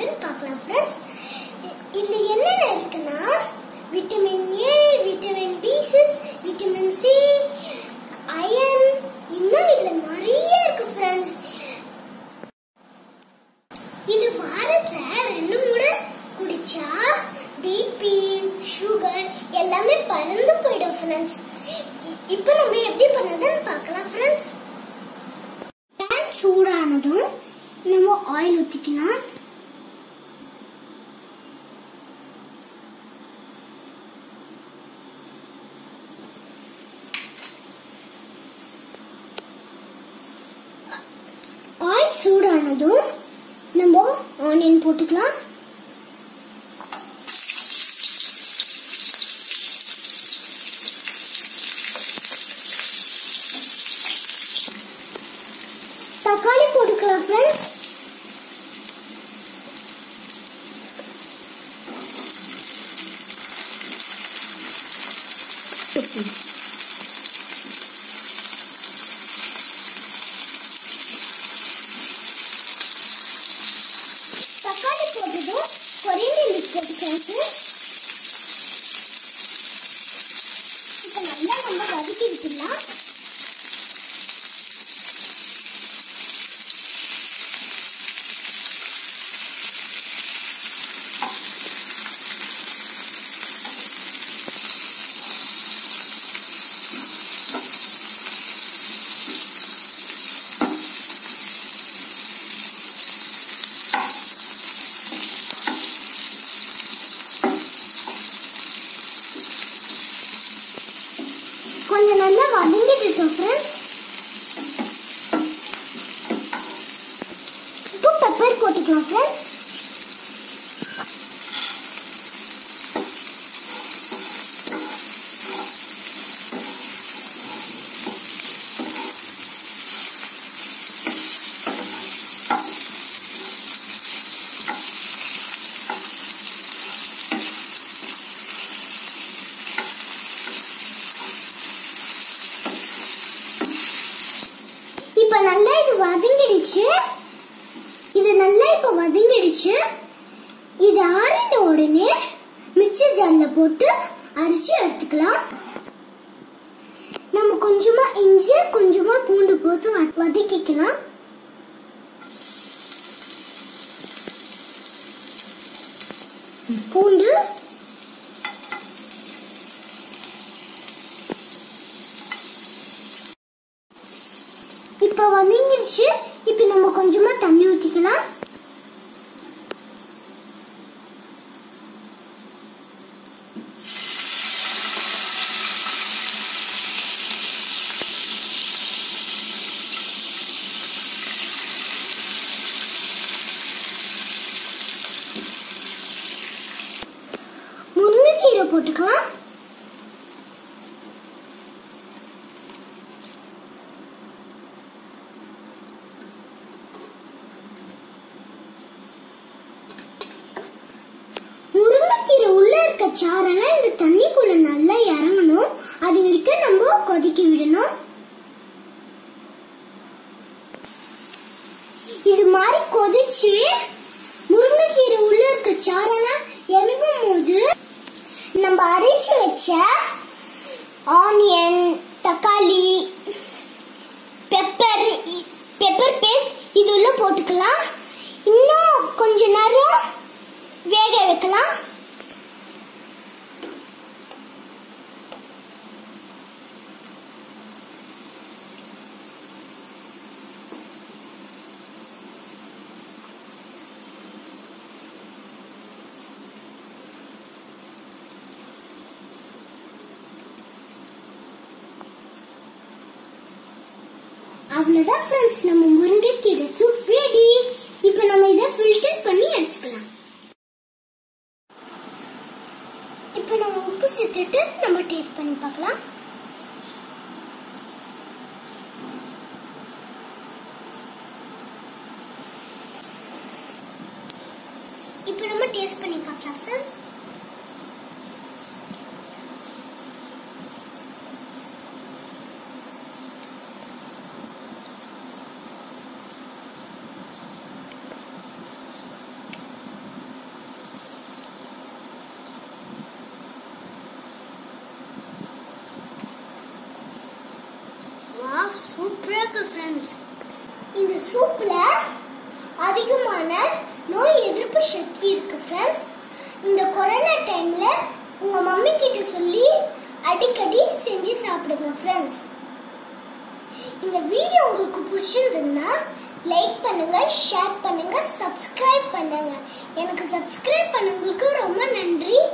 பண்ணதுன்னு பார்க்கலாம் ஃப்ரெண்ட்ஸ் இதுல என்னென்ன இருக்குன்னா vitamin A vitamin B six vitamin C iron இன்னும் இதுல நிறைய இருக்கு ஃப்ரெண்ட்ஸ் இது வாரத்துல ரெண்டு முறை குடிச்சா பிபி சுகர் எல்லாமே பறந்து போயிடும் ஃப்ரெண்ட்ஸ் இப்போ நம்ம எப்படி பண்ணதுன்னு பார்க்கலாம் ஃப்ரெண்ட்ஸ் பேன் சூடானதும் நம்ம ஆயில் ஊற்றிக்கலாம் ஆயில் சூடானதும் நம்ம ஆனியன் போட்டுக்கலாம் தக்காளி போட்டுக்கலாம் ஃப்ரெண்ட்ஸ் தக்காளி போட்டதும் கொரியண்டர் லீஃப் போட்டுக்கலாம் friends. இப்போ நல்லா நம்ம வதக்கி விட்டுலாம் கொஞ்சம் நல்லா வதங்கிட்டு இருக்கோம் ஃப்ரெண்ட்ஸ் இப்போ பெப்பர் போட்டுக்கலாம் ஃப்ரெண்ட்ஸ் இப்ப நல்லா இது வதங்கிடுச்சு இது நல்லா இப்ப வதங்கிடுச்சு இது ஆறின உடனே மிக்சர் ஜார்ல போட்டு அரைச்சு எடுத்துக்கலாம் நம்ம கொஞ்சமா இஞ்சி கொஞ்சமா பூண்டு போட்டு வ- வதக்கிக்கலாம் பூண்டு இப்ப வதங்கிடுச்சு இப்ப நம்ம கொஞ்சமா தண்ணி ஊத்திக்கலாம் முருங்கைக்கீரை போட்டுக்கலாம் முருங்கைக்கீரை உள்ள இருக்க சாரெல்லாம் இந்த தண்ணிக்குள்ள நல்லா இறங்கணும் அது வரைக்கும் நம்ம கொதிக்க விடணும் இது மாதிரி கொதிச்சு முருங்கைக்கீரை உள்ள இருக்க சாரெல்லாம் இறங்கும் போது நம்ம அரைச்சு வச்ச ஆனியன் தக்காளி பெப்பர் பெப்பர் பேஸ்ட் இது உள்ள போட்டுக்கலாம் இன்னும் கொஞ்ச நேரம் வேக வைக்கலாம் அவ்வளவுதான் ஃப்ரெண்ட்ஸ் நம்ம முருங்கைக்கீரை சூப் ரெடி இப்போ நம்ம இதை ஃபில்டர் பண்ணி எடுத்துக்கலாம் இப்போ நம்ம உப்பு சேர்த்துட்டு நம்ம டேஸ்ட் பண்ணி பார்க்கலாம் இப்போ நம்ம டேஸ்ட் பண்ணி பார்க்கலாம் ஃப்ரெண்ட்ஸ் ஃப்ரெண்ட்ஸ் இந்த சூப்ல அதிகமான நோய் எதிர்ப்பு சக்தி இருக்கு ஃப்ரெண்ட்ஸ் இந்த கொரோனா டைம்ல உங்க மம்மி கிட்ட சொல்லி அடிக்கடி செஞ்சு சாப்பிடுங்க ஃப்ரெண்ட்ஸ் இந்த வீடியோ உங்களுக்கு பிடிச்சிருந்ததுன்னா லைக் பண்ணுங்க ஷேர் பண்ணுங்க சப்ஸ்கிரைப் பண்ணுங்க எனக்கு சப்ஸ்கிரைப் பண்ணவங்களுக்கு ரொம்ப நன்றி